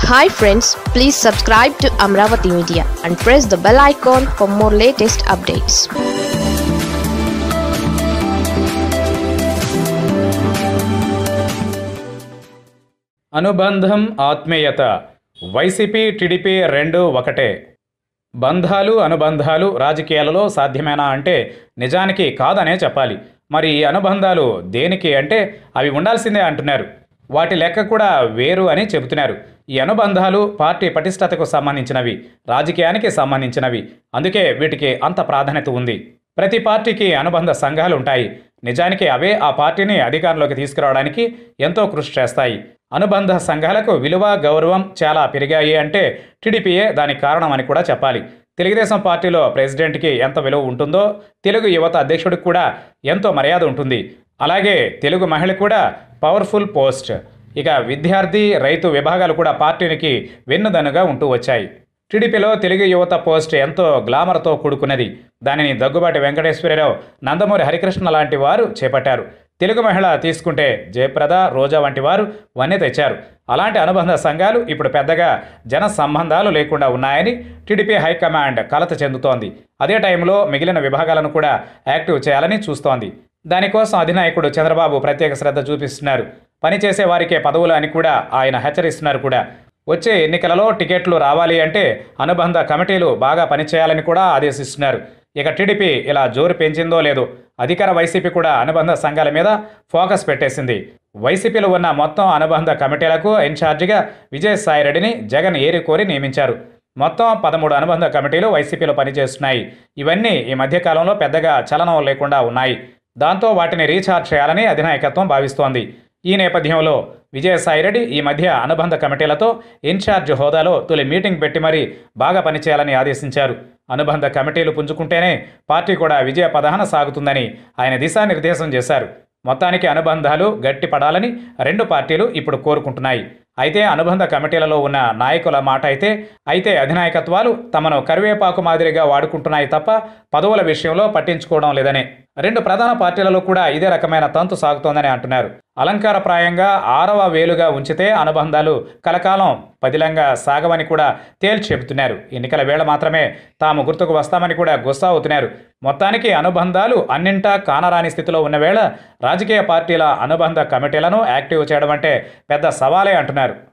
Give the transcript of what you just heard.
hi friends please subscribe to Amaravati media and press the bell icon for more latest updates అనుబంధం ఆత్మీయత YCP TDP రెండు ఒకటే బంధాలు అనుబంధాలు రాజకీయాలలో సాధ్యమేనా అంటే నిజానికి కాదనే చెప్పాలి మరి ఈ అనుబంధాలు దేనికి అంటే అవి ఉండాల్సిందే అంటున్నారు వాటి లెక్క కూడా వేరు అని చెబుతున్నారు ఈ అనుబంధాలు పార్టీ పటిష్టతకు సంబంధించినవి రాజకీయానికి సంబంధించినవి అందుకే వీటికి అంత ప్రాధాన్యత ఉంది ప్రతి పార్టీకి అనుబంధ సంఘాలు ఉంటాయి నిజానికి అవే ఆ పార్టీని అధికారంలోకి తీసుకురావడానికి ఎంతో కృషి చేస్తాయి అనుబంధ సంఘాలకు విలువ గౌరవం చాలా పెరిగాయి అంటే టీడీపీయే దానికి కారణం అని కూడా చెప్పాలి తెలుగుదేశం పార్టీలో ప్రెసిడెంట్కి ఎంత విలువ ఉంటుందో తెలుగు యువత అధ్యక్షుడికి కూడా ఎంతో మర్యాద ఉంటుంది అలాగే తెలుగు మహిళ కూడా పవర్ఫుల్ పోస్ట్ ఇక విద్యార్థి రైతు విభాగాలు కూడా పార్టీనికి వెన్నుదన్నుగా ఉంటూ వచ్చాయి టీడీపీలో తెలుగు యువత పోస్ట్ ఎంతో గ్లామర్తో కూడుకున్నది దానిని దగ్గుబాటి వెంకటేశ్వరరావు నందమూరి హరికృష్ణ లాంటి వారు చేపట్టారు తెలుగు మహిళ తీసుకుంటే జయప్రద రోజా వంటి వారు వన్నె తెచ్చారు అలాంటి అనుబంధ సంఘాలు ఇప్పుడు పెద్దగా జన సంబంధాలు లేకుండా ఉన్నాయని టీడీపీ హైకమాండ్ కలత చెందుతోంది అదే టైంలో మిగిలిన విభాగాలను కూడా యాక్టివ్ చేయాలని చూస్తోంది దానికోసం అధినాయకుడు చంద్రబాబు ప్రత్యేక శ్రద్ధ చూపిస్తున్నారు పనిచేసే వారికే పదవులు అని కూడా ఆయన హెచ్చరిస్తున్నారు కూడా వచ్చే ఎన్నికలలో టికెట్లు రావాలి అంటే అనుబంధ కమిటీలు బాగా పనిచేయాలని కూడా ఆదేశిస్తున్నారు ఇక టీడీపీ ఇలా జోరు పెంచిందో లేదో అధికార వైసీపీ కూడా అనుబంధ సంఘాల మీద ఫోకస్ పెట్టేసింది వైసీపీలో ఉన్న మొత్తం అనుబంధ కమిటీలకు ఇన్ఛార్జిగా విజయసాయిరెడ్డిని జగన్ ఏరికోరి నియమించారు మొత్తం పదమూడు అనుబంధ కమిటీలు వైసీపీలో పనిచేస్తున్నాయి ఇవన్నీ ఈ మధ్యకాలంలో పెద్దగా చలనం లేకుండా ఉన్నాయి దాంతో వాటిని రీఛార్జ్ చేయాలని అధినాయకత్వం భావిస్తోంది ఈ నేపథ్యంలో విజయసాయిరెడ్డి ఈ మధ్య అనుబంధ కమిటీలతో ఇన్ఛార్జ్ హోదాలో తొలి మీటింగ్ పెట్టి మరీ బాగా పనిచేయాలని ఆదేశించారు అనుబంధ కమిటీలు పుంజుకుంటేనే పార్టీ కూడా విజయ పదహాన సాగుతుందని ఆయన దిశానిర్దేశం చేశారు మొత్తానికి అనుబంధాలు గట్టిపడాలని రెండు పార్టీలు ఇప్పుడు కోరుకుంటున్నాయి అయితే అనుబంధ కమిటీలలో ఉన్న నాయకుల మాట అయితే అయితే అధినాయకత్వాలు తమను కరివేపాకు మాదిరిగా వాడుకుంటున్నాయి తప్ప పదవుల విషయంలో పట్టించుకోవడం లేదని రెండు ప్రధాన పార్టీలలో కూడా ఇదే రకమైన తంతు సాగుతోందని అంటున్నారు అలంకారప్రాయంగా ఆరవ వేలుగా ఉంచితే అనుబంధాలు కలకాలం పదిలంగా సాగవని కూడా తేల్చి చెబుతున్నారు ఎన్నికల వేళ మాత్రమే తాము గుర్తుకు వస్తామని కూడా గుస్సా అవుతున్నారు మొత్తానికి అనుబంధాలు అన్నింటా కానరాని స్థితిలో ఉన్న వేళ రాజకీయ పార్టీల అనుబంధ కమిటీలను యాక్టివ్ చేయడం అంటే పెద్ద సవాలే అంటున్నారు